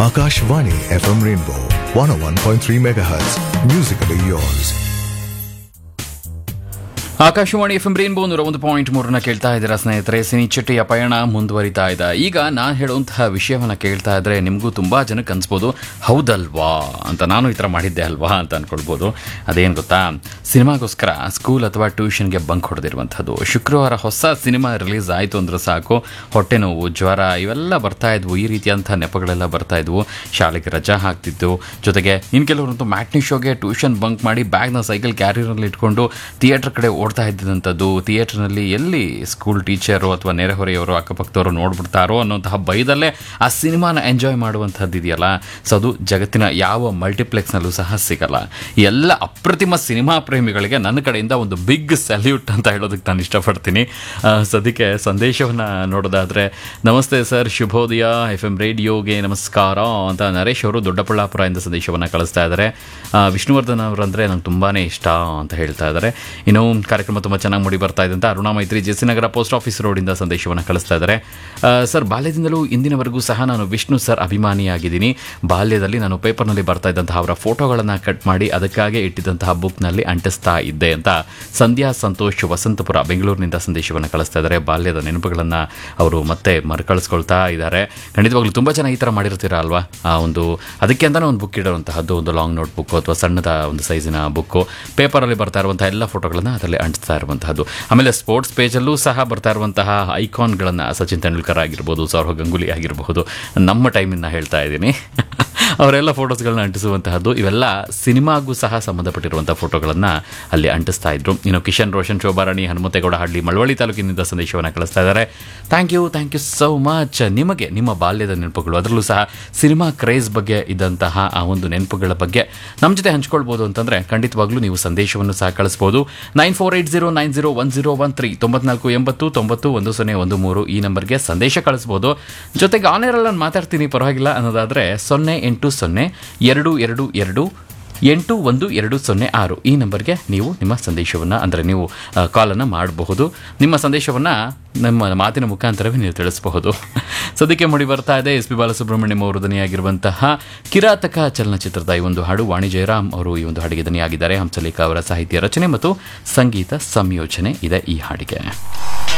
Akashvani FM Rainbow 101.3 MHz. Musically yours. Akashvani F M rainbow ನೂರ ಒಂದು point ಮೂರನ್ನ ಕೇಳ್ತಾ ಇದ್ದೀರಾ ಸ್ನೇಹಿತರೆ ಸಿನಿ ಚಿಟ್ಟಿಯ ಪಯಣ ಮುಂದುವರಿತಾ ಇದೆ ಈಗ ನಾನು ಹೇಳುವಂತಹ ವಿಷಯವನ್ನ ಕೇಳ್ತಾ ಇದ್ರೆ ನಿಮಗೂ ತುಂಬಾ ಜನಕ್ಕೆ ಅನ್ಸ್ಬೋದು ಹೌದಲ್ವಾ ಅಂತ ನಾನು ಈ ಥರ ಮಾಡಿದ್ದೆ ಅಲ್ವಾ ಅಂತ ಅನ್ಕೊಳ್ಬೋದು ಅದೇನು ಗೊತ್ತಾ ಸಿನಿಮಾಗೋಸ್ಕರ ಸ್ಕೂಲ್ ಅಥವಾ ಟ್ಯೂಷನ್ಗೆ ಬಂಕ್ ಹೊಡೆದಿರುವಂಥದ್ದು ಶುಕ್ರವಾರ ಹೊಸ ಸಿನಿಮಾ ರಿಲೀಸ್ ಆಯಿತು ಅಂದ್ರೆ ಸಾಕು ಹೊಟ್ಟೆ ನೋವು ಜ್ವರ ಇವೆಲ್ಲ ಬರ್ತಾ ಇದ್ವು ಈ ರೀತಿಯಂಥ ನೆಪಗಳೆಲ್ಲ ಬರ್ತಾ ಇದ್ವು ಶಾಲೆಗೆ ರಜಾ ಹಾಕ್ತಿದ್ದು ಜೊತೆಗೆ ಇನ್ನು ಕೆಲವರಂತೂ ಮ್ಯಾಟ್ನಿ ಶೋಗೆ ಟ್ಯೂಷನ್ ಬಂಕ್ ಮಾಡಿ ಬ್ಯಾಗ್ನ ಸೈಕಲ್ ಕ್ಯಾರಿಯರ್ನಲ್ಲಿ ಇಟ್ಕೊಂಡು ಥಿಯೇಟರ್ ಕಡೆ ಓಡ್ತಾ ಇದ್ದಂಥದ್ದು ಥಿಯೇಟರ್ನಲ್ಲಿ ಎಲ್ಲಿ ಸ್ಕೂಲ್ ಟೀಚರು ಅಥವಾ ನೆರೆಹೊರೆಯವರು ಅಕ್ಕಪಕ್ಕದವರು ನೋಡ್ಬಿಡ್ತಾರೋ ಅನ್ನೋಂತಹ ಭಯದಲ್ಲೇ ಆ ಸಿನಿಮಾನ ಎಂಜಾಯ್ ಮಾಡುವಂಥದ್ದು ಇದೆಯಲ್ಲ ಸೊ ಅದು ಜಗತ್ತಿನ ಯಾವ ಮಲ್ಟಿಪ್ಲೆಕ್ಸ್ನಲ್ಲೂ ಸಹ ಸಿಗಲ್ಲ ಈ ಎಲ್ಲ ಅಪ್ರತಿಮ ಸಿನಿಮಾ ಪ್ರೇಮಿಗಳಿಗೆ ನನ್ನ ಕಡೆಯಿಂದ ಒಂದು ಬಿಗ್ ಸಲ್ಯೂಟ್ ಅಂತ ಹೇಳೋದಕ್ಕೆ ನಾನು ಇಷ್ಟಪಡ್ತೀನಿ ಆ, ಸದ್ಯಕ್ಕೆ ಸಂದೇಶವನ್ನು ನೋಡೋದಾದರೆ ನಮಸ್ತೆ ಸರ್ ಶುಭೋದಯ ಎಫ್ ಎಂ ರೇಡಿಯೋಗೆ ನಮಸ್ಕಾರ ಅಂತ ನರೇಶ್ ಅವರು ದೊಡ್ಡಬಳ್ಳಾಪುರದಿಂದ ಸಂದೇಶವನ್ನು ಕಳಿಸ್ತಾ ಇದ್ದಾರೆ ಆ, ವಿಷ್ಣುವರ್ಧನ್ ಅವರಂದರೆ ನಂಗೆ ತುಂಬಾ ಇಷ್ಟ ಅಂತ ಹೇಳ್ತಾ ಇದ್ದಾರೆ ಇನ್ನು ಕಾರ್ಯಕ್ರಮ ತುಂಬ ಚೆನ್ನಾಗಿ ಮೂಡಿ ಬರ್ತಾ ಇದೆ ಅಂತ Aruna Maitri J C Nagar post office ರೋಡಿಂದ ಸಂದೇಶವನ್ನು ಕಳಿಸ್ತಾ ಇದ್ದಾರೆ ಆ, ಸರ್ ಬಾಲ್ಯದಿಂದಲೂ ಇಂದಿನವರೆಗೂ ಸಹ ನಾನು ವಿಷ್ಣು ಸರ್ ಅಭಿಮಾನಿಯಾಗಿದ್ದೀನಿ ಬಾಲ್ಯದಲ್ಲಿ ನಾನು ಪೇಪರ್ನಲ್ಲಿ ಬರ್ತಾ ಇದ್ದಂತಹ ಅವರ ಫೋಟೋಗಳನ್ನು ಕಟ್ ಮಾಡಿ ಅದಕ್ಕಾಗಿ ಇಟ್ಟಿದ್ದಂತಹ ಬುಕ್ನಲ್ಲಿ ಅಂಟಿಸ್ತಾ ಇದ್ದೆ ಅಂತ ಸಂಧ್ಯಾ ಸಂತೋಷ್ ವಸಂತಪುರ ಬೆಂಗಳೂರಿನಿಂದ ಸಂದೇಶವನ್ನು ಕಳಿಸ್ತಾ ಇದ್ದಾರೆ ಬಾಲ್ಯದ ನೆನಪುಗಳನ್ನು ಅವರು ಮತ್ತೆ ಮರುಕಳಿಸ್ಕೊಳ್ತಾ ಇದ್ದಾರೆ ಖಂಡಿತವಾಗ್ಲೂ ತುಂಬ ಜನ ಈ ಥರ ಮಾಡಿರ್ತೀರ ಅಲ್ವಾ ಆ ಒಂದು ಅದಕ್ಕೆ ಅಂತಲೇ ಒಂದು ಬುಕ್ ಇಡುವಂತಹದ್ದು ಒಂದು ಲಾಂಗ್ ನೋಟ್ ಬುಕ್ ಅಥವಾ ಸಣ್ಣದ ಒಂದು ಸೈಜಿನ ಬುಕ್ಕು ಪೇಪರಲ್ಲಿ ಬರ್ತಾ ಇರುವಂತಹ ಎಲ್ಲ ಫೋಟೋಗಳನ್ನು ಅದರಲ್ಲಿ ಅಂಟಿಸ್ತಾ ಇರುವಂತಹದ್ದು ಆಮೇಲೆ ಸ್ಪೋರ್ಟ್ಸ್ ಪೇಜಲ್ಲೂ ಸಹ ಬರ್ತಾ ಇರುವಂತಹ ಐಕಾನ್ಗಳನ್ನು ಸಚಿನ್ ತೆಂಡೂಲ್ಕರ್ ಆಗಿರ್ಬೋದು ಸೌರವ್ ಗಂಗೂಲಿ ಆಗಿರಬಹುದು ನಮ್ಮ ಟೈಮಿಂದ ಹೇಳ್ತಾ ಇದ್ದೀನಿ ಅವರೆಲ್ಲ ಫೋಟೋಸ್ಗಳನ್ನ ಅಂಟಿಸುವಂತಹದ್ದು ಇವೆಲ್ಲ ಸಿನಿಮಾಗೂ ಸಹ ಸಂಬಂಧಪಟ್ಟಿರುವಂಥ ಫೋಟೋಗಳನ್ನು ಅಲ್ಲಿ ಅಂಟಿಸ್ತಾ ಇದ್ರು ಇನ್ನು ಕಿಶನ್ ರೋಷನ್ ಶೋಭಾರಾಣಿ ಹನುಮಂತೇಗೌಡ ಹಳ್ಳಿ ಮಳವಳ್ಳಿ ತಾಲೂಕಿನಿಂದ ಸಂದೇಶವನ್ನು ಕಳಿಸ್ತಾ ಇದ್ದಾರೆ thank you thank you so much ನಿಮಗೆ ನಿಮ್ಮ ಬಾಲ್ಯದ ನೆನಪುಗಳು ಅದರಲ್ಲೂ ಸಹ ಸಿನಿಮಾ ಕ್ರೇಜ್ ಬಗ್ಗೆ ಇದ್ದಂತಹ ಆ ಒಂದು ನೆನಪುಗಳ ಬಗ್ಗೆ ನಮ್ಮ ಜೊತೆ ಹಂಚ್ಕೊಳ್ಬೋದು ಅಂತಂದರೆ ಖಂಡಿತವಾಗ್ಲೂ ನೀವು ಸಂದೇಶವನ್ನು ಸಹ ಕಳಿಸ್ಬೋದು nine four eight zero nine zero one zero one three ತೊಂಬತ್ನಾಲ್ಕು ಎಂಬತ್ತು ತೊಂಬತ್ತು ಒಂದು ಸೊನ್ನೆ ಒಂದು ಮೂರು ಈ ನಂಬರ್ಗೆ ಸಂದೇಶ ಕಳಿಸ್ಬೋದು ಜೊತೆಗೆ ಆನೇರಲ್ಲಿ ನಾನು ಮಾತಾಡ್ತೀನಿ ಪರವಾಗಿಲ್ಲ ಅನ್ನೋದಾದರೆ ಸೊನ್ನೆ ಎಂಟು ಸೊನ್ನೆ ಎರಡು ಎರಡು ಎರಡು ಎಂಟು ಒಂದು ಎರಡು ಸೊನ್ನೆ ಆರು ಈ ನಂಬರ್ಗೆ ನೀವು ನಿಮ್ಮ ಸಂದೇಶವನ್ನು ಅಂದರೆ ನೀವು ಕಾಲನ್ನು ಮಾಡಬಹುದು ನಿಮ್ಮ ಸಂದೇಶವನ್ನು ನಮ್ಮ ಮಾತಿನ ಮುಖಾಂತರವೇ ನೀವು ತಿಳಿಸಬಹುದು ಸದ್ಯಕ್ಕೆ ಮೂಡಿ ಬರ್ತಾ ಇದೆ ಎಸ್ ಪಿ ಬಾಲಸುಬ್ರಹ್ಮಣ್ಯಂ ಅವರು ದನಿಯಾಗಿರುವಂತಹ ಕಿರಾತಕ ಚಲನಚಿತ್ರದ ಈ ಒಂದು ಹಾಡು ವಾಣಿ ಜಯರಾಮ್ ಅವರು ಈ ಒಂದು ಹಾಡಿಗೆ ದನಿಯಾಗಿದ್ದಾರೆ ಹಂಸಲೇಖ ಅವರ ಸಾಹಿತ್ಯ ರಚನೆ ಮತ್ತು ಸಂಗೀತ ಸಂಯೋಜನೆ ಇದೆ ಈ ಹಾಡಿಗೆ